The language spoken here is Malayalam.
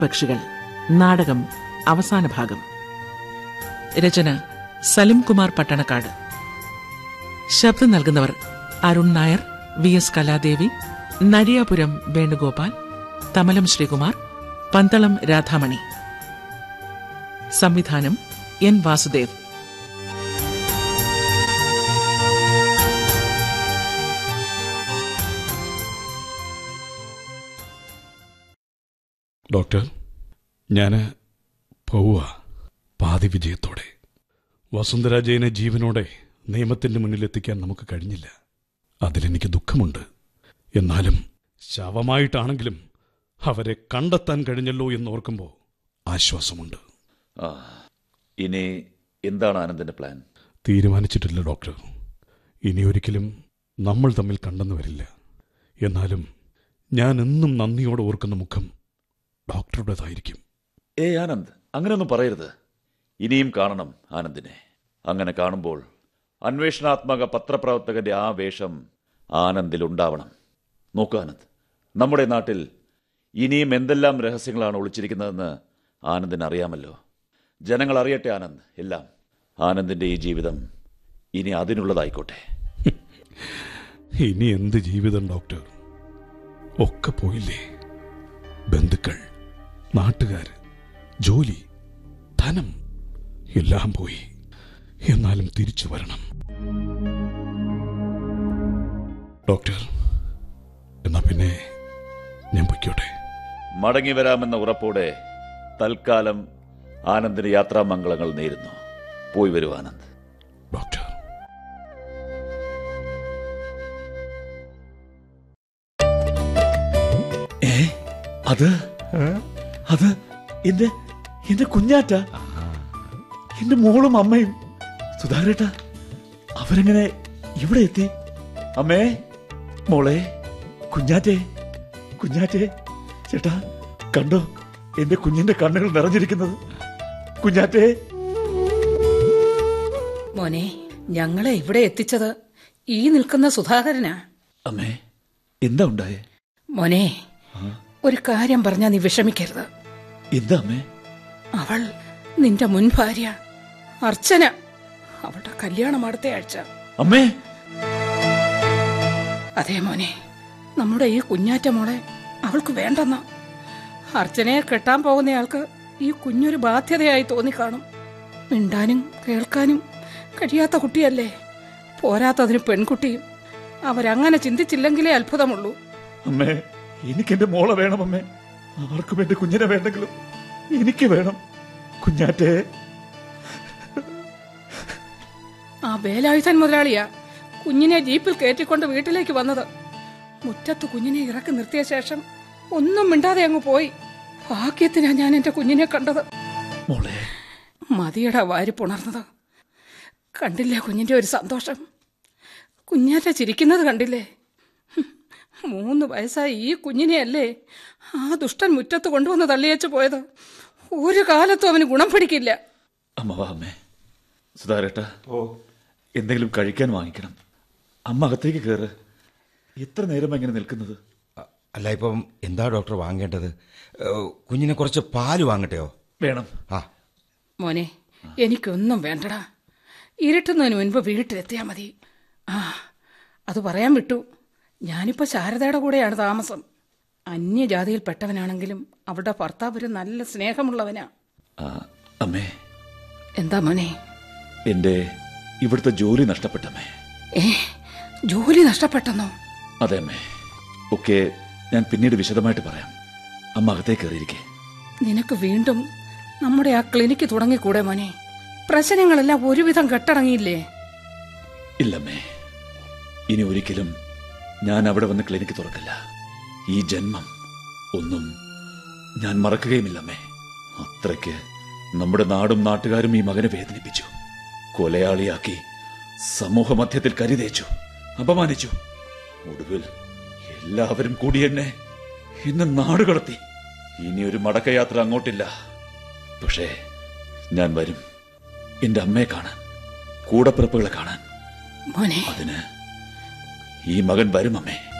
പക്ഷികൾ നാടകം അവസാന ഭാഗം രചന സലിം കുമാർ പട്ടണക്കാട് ശബ്ദം നൽകുന്നവർ അരുൺ നായർ വി എസ് കലാദേവി നരിയാപുരം വേണുഗോപാൽ തമലം ശ്രീകുമാർ പന്തളം രാധാമണി സംവിധാനം എൻ വാസുദേവ് ഡോക്ടർ ഞാൻ പോവുക പാതി വിജയത്തോടെ വസുന്ധര ജയനെ ജീവനോടെ നിയമത്തിന്റെ മുന്നിൽ എത്തിക്കാൻ നമുക്ക് കഴിഞ്ഞില്ല അതിലെനിക്ക് ദുഃഖമുണ്ട് എന്നാലും ശവമായിട്ടാണെങ്കിലും അവരെ കണ്ടെത്താൻ കഴിഞ്ഞല്ലോ എന്നോർക്കുമ്പോൾ ആശ്വാസമുണ്ട് ആ ഇനി എന്താണ് ആനന്ദിന്റെ പ്ലാൻ തീരുമാനിച്ചിട്ടില്ല ഡോക്ടർ ഇനി ഒരിക്കലും നമ്മൾ തമ്മിൽ കണ്ടെന്നു വരില്ല എന്നാലും ഞാൻ എന്നും നന്ദിയോടെ ഓർക്കുന്ന മുഖം ഡോക്ടറുടേതായിരിക്കും ഏ ആനന്ദ് അങ്ങനെയൊന്നും പറയരുത് ഇനിയും കാണണം ആനന്ദിനെ അങ്ങനെ കാണുമ്പോൾ അന്വേഷണാത്മക പത്രപ്രവർത്തകന്റെ ആ വേഷം ആനന്ദിൽ ഉണ്ടാവണം നോക്കൂ ആനന്ദ് നമ്മുടെ നാട്ടിൽ ഇനിയും എന്തെല്ലാം രഹസ്യങ്ങളാണ് ഒളിച്ചിരിക്കുന്നതെന്ന് ആനന്ദിന് അറിയാമല്ലോ ജനങ്ങൾ അറിയട്ടെ ആനന്ദ് എല്ലാം ആനന്ദിന്റെ ഈ ജീവിതം ഇനി അതിനുള്ളതായിക്കോട്ടെ ഇനി എന്ത് ജീവിതം ഡോക്ടർ ഒക്കെ പോയില്ലേ ബന്ധുക്കൾ നാട്ടുകാര് ജോലി ധനം എല്ലാം പോയി എന്നാലും തിരിച്ചു വരണം ഡോക്ടർ എന്നാ പിന്നെ ഞാൻ പൊയ്ക്കോട്ടെ മടങ്ങി വരാമെന്ന ഉറപ്പോടെ തൽക്കാലം ആനന്ദിന് യാത്രാമംഗളങ്ങൾ നേരുന്നു പോയി വരൂ ആനന്ദ് ഡോക്ടർ ഏ അത് അത് എന്റെ എന്റെ കുഞ്ഞാറ്റ എന്റെ മോളും അമ്മയും സുധാകരേട്ട അവരെങ്ങനെ ഇവിടെ എത്തി അമ്മേ മോളെ കുഞ്ഞാറ്റേ കുഞ്ഞാറ്റേ ചേട്ടാ കണ്ടോ എന്റെ കുഞ്ഞിന്റെ കണ്ണുകൾ നിറഞ്ഞിരിക്കുന്നത് കുഞ്ഞാറ്റേ മോനെ ഞങ്ങളെ ഇവിടെ എത്തിച്ചത് ഈ നിൽക്കുന്ന സുധാകരനാ അമ്മേ എന്താ ഉണ്ടായേ മോനെ ഒരു കാര്യം പറഞ്ഞാ നീ വിഷമിക്കരുത് എന്താ അമ്മേ അവൾ നിന്റെ മുൻ ഭാര്യ അർച്ചന അവളുടെ കല്യാണം അടുത്ത ആഴ്ച അമ്മേ അതേ മോനെ നമ്മുടെ ഈ കുഞ്ഞാറ്റ മോളെ അവൾക്ക് വേണ്ടെന്ന അർച്ചനയെ കെട്ടാൻ പോകുന്നയാൾക്ക് ഈ കുഞ്ഞൊരു ബാധ്യതയായി തോന്നിക്കാണും മിണ്ടാനും കേൾക്കാനും കഴിയാത്ത കുട്ടിയല്ലേ പോരാത്തതിന് പെൺകുട്ടിയും അവരങ്ങനെ ചിന്തിച്ചില്ലെങ്കിലേ അത്ഭുതമുള്ളൂ അമ്മേ എനിക്ക് എന്റെ മോളെ വേണം അമ്മേ ആർക്കും എന്റെ കുഞ്ഞിനെ വേണ്ടെങ്കിലും എനിക്ക് വേണം കുഞ്ഞാറ്റേ ആ വേലായുധൻ മുതലാളിയാ കുഞ്ഞിനെ ജീപ്പിൽ കയറ്റിക്കൊണ്ട് വീട്ടിലേക്ക് വന്നത് മുറ്റത്ത് കുഞ്ഞിനെ ഇറക്കി നിർത്തിയ ശേഷം ഒന്നും മിണ്ടാതെ അങ്ങ് പോയി ഭാഗ്യത്തിനാ ഞാൻ എന്റെ കുഞ്ഞിനെ കണ്ടത് മോളെ മതിയടാ വാരിപ്പുണർന്നത് കണ്ടില്ലേ കുഞ്ഞിന്റെ ഒരു സന്തോഷം കുഞ്ഞാറ്റ ചിരിക്കുന്നത് കണ്ടില്ലേ ഹും, മൂന്ന് വയസ്സായ ഈ കുഞ്ഞിനെയല്ലേ ആ ദുഷ്ടൻ മുറ്റത്ത് കൊണ്ടുവന്ന് തള്ളിയച്ചു പോയത് ഒരു കാലത്തും അവന് ഗുണം പിടിക്കില്ല അമ്മ വാ അമ്മേ സുധാരേട്ട ഓ എന്തെങ്കിലും കഴിക്കാൻ വാങ്ങിക്കണം അമ്മ അകത്തേക്ക് കയറ് എത്ര നേരം എങ്ങനെ നിൽക്കുന്നത് അ- അല്ല ഇപ്പം എന്താ ഡോക്ടർ വാങ്ങേണ്ടത് ഏഹ്, കുഞ്ഞിനെ കുറച്ച് പാല് വാങ്ങട്ടെയോ വേണം ആ മോനെ എനിക്കൊന്നും വേണ്ടടാ ഇരുട്ടുന്നതിന് മുൻപ് വീട്ടിലെത്തിയാ മതി ആ അത് പറയാൻ വിട്ടു ഞാനിപ്പോ ശാരദയുടെ കൂടെയാണ് താമസം അന്യജാതിയിൽപ്പെട്ടവനാണെങ്കിലും അവളുടെ ഭർത്താവ് ഒരു നല്ല സ്നേഹമുള്ളവനാ ആ, അമ്മേ എന്താ മോനെ എന്റെ ഇവിടുത്തെ ജോലി നഷ്ടപ്പെട്ടമ്മേ ഏ ജോലി നഷ്ടപ്പെട്ടെന്നോ അതെ അമ്മേ ഒക്കെ ഞാൻ പിന്നീട് വിശദമായിട്ട് പറയാം അമ്മ അകത്തേക്ക് കയറിയിരിക്കേ നിനക്ക് വീണ്ടും നമ്മുടെ ആ ക്ലിനിക്ക് തുടങ്ങിക്കൂടെ മോനെ പ്രശ്നങ്ങളെല്ലാം ഒരുവിധം കെട്ടടങ്ങിയില്ലേ ഇല്ലമ്മേ ഇനി ഒരിക്കലും ഞാൻ അവിടെ വന്ന് ക്ലിനിക്ക് തുറക്കില്ല ഈ ജന്മം ഒന്നും ഞാൻ മറക്കുകയുമില്ലമ്മേ അത്രയ്ക്ക് നമ്മുടെ നാടും നാട്ടുകാരും ഈ മകനെ വേദനിപ്പിച്ചു കൊലയാളിയാക്കി സമൂഹ മധ്യത്തിൽ കരിതേച്ചു അപമാനിച്ചു ഒടുവിൽ എല്ലാവരും കൂടി എന്നെ ഇന്ന് നാട് കടത്തി ഇനി ഒരു മടക്കയാത്ര അങ്ങോട്ടില്ല പക്ഷേ ഞാൻ വരും എന്റെ അമ്മയെ കാണാൻ കൂടപ്പിറപ്പുകളെ കാണാൻ മോനെ അതിന് ഈ മകൻ വരും അമ്മേ